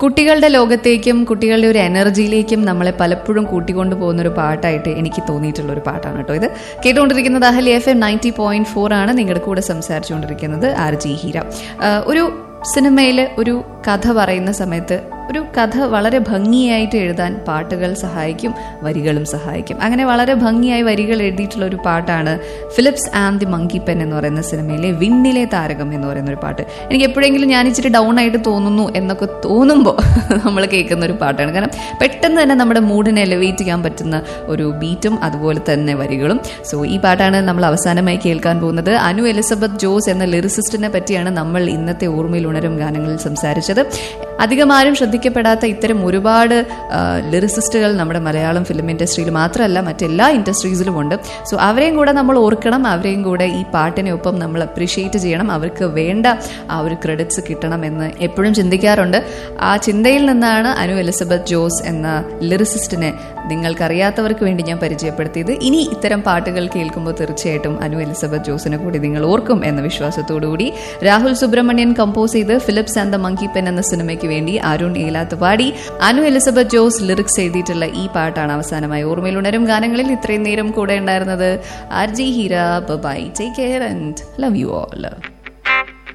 കുട്ടികളുടെ ലോകത്തേക്കും കുട്ടികളുടെ ഒരു എനർജിയിലേക്കും നമ്മളെ പലപ്പോഴും കൂട്ടിക്കൊണ്ടു പോകുന്ന ഒരു പാട്ടായിട്ട് എനിക്ക് തോന്നിയിട്ടുള്ള ഒരു പാട്ടാണ് കേട്ടോ ഇത് കേട്ടുകൊണ്ടിരിക്കുന്നത് Ahali F M ninety point four ആണ് നിങ്ങളുടെ കൂടെ സംസാരിച്ചുകൊണ്ടിരിക്കുന്നത് ആർ ജി ഹീര ആ, ഒരു സിനിമയിൽ ഒരു കഥ പറയുന്ന സമയത്ത് ഒരു കഥ വളരെ ഭംഗിയായിട്ട് എഴുതാൻ പാട്ടുകൾ സഹായിക്കും വരികളും സഹായിക്കും അങ്ങനെ വളരെ ഭംഗിയായി വരികൾ എഴുതിയിട്ടുള്ള ഒരു പാട്ടാണ് Philips and the monkey pen എന്ന് പറയുന്ന സിനിമയിലെ വിണ്ണിലെ താരകം എന്ന് പറയുന്ന ഒരു പാട്ട് എനിക്ക് എപ്പോഴെങ്കിലും ഞാൻ ഇച്ചിരി ഡൗൺ ആയിട്ട് തോന്നുന്നു എന്നൊക്കെ തോന്നുമ്പോൾ നമ്മൾ കേൾക്കുന്ന ഒരു പാട്ടാണ് കാരണം പെട്ടെന്ന് തന്നെ നമ്മുടെ മൂഡിനെ എലവേറ്റ് ചെയ്യാൻ പറ്റുന്ന ഒരു ബീറ്റും അതുപോലെ തന്നെ വരികളും സോ ഈ പാട്ടാണ് നമ്മൾ അവസാനമായി കേൾക്കാൻ പോകുന്നത് അനു എലിസബത്ത് ജോസ് എന്ന ലിറിസിസ്റ്റിനെ പറ്റിയാണ് നമ്മൾ ഇന്നത്തെ ഓർമ്മയിൽ ഉണരും ഗാനങ്ങളിൽ സംസാരിച്ചത് അധികം ആരും ശ്രദ്ധിക്കപ്പെടാത്ത ഇത്തരം ഒരുപാട് ലിറിസിസ്റ്റുകൾ നമ്മുടെ മലയാളം ഫിലിം ഇൻഡസ്ട്രിയിൽ മാത്രമല്ല മറ്റെല്ലാ ഇൻഡസ്ട്രീസിലും ഉണ്ട് സോ അവരെയും കൂടെ നമ്മൾ ഓർക്കണം അവരെയും കൂടെ ഈ പാട്ടിനൊപ്പം നമ്മൾ അപ്രീഷിയേറ്റ് ചെയ്യണം അവർക്ക് വേണ്ട ആ ഒരു ക്രെഡിറ്റ്സ് കിട്ടണമെന്ന് എപ്പോഴും ചിന്തിക്കാറുണ്ട് ആ ചിന്തയിൽ നിന്നാണ് അനു എലിസബത്ത് ജോസ് എന്ന ലിറിസിസ്റ്റിനെ നിങ്ങൾക്കറിയാത്തവർക്ക് വേണ്ടി ഞാൻ പരിചയപ്പെടുത്തിയത് ഇനി ഇത്തരം പാട്ടുകൾ കേൾക്കുമ്പോൾ തീർച്ചയായിട്ടും അനു എലിസബത്ത് ജോസിനെ കൂടി നിങ്ങൾ ഓർക്കും എന്ന വിശ്വാസത്തോടുകൂടി രാഹുൽ സുബ്രഹ്മണ്യൻ കമ്പോസ് ചെയ്ത് Philips and the monkey pen എന്ന സിനിമയ്ക്ക് വേണ്ടി അരുൺ ഏലാത്ത് പാടി അനു എലിസബത്ത് ജോസ് ലിറിക്സ് എഴുതിയിട്ടുള്ള ഈ പാട്ടാണ് അവസാനമായി ഓർമ്മയിൽ ഉണരും ഗാനങ്ങളിൽ ഇത്രയും നേരം കൂടെ ഉണ്ടായിരുന്നത് R G Heera bye take care and love you all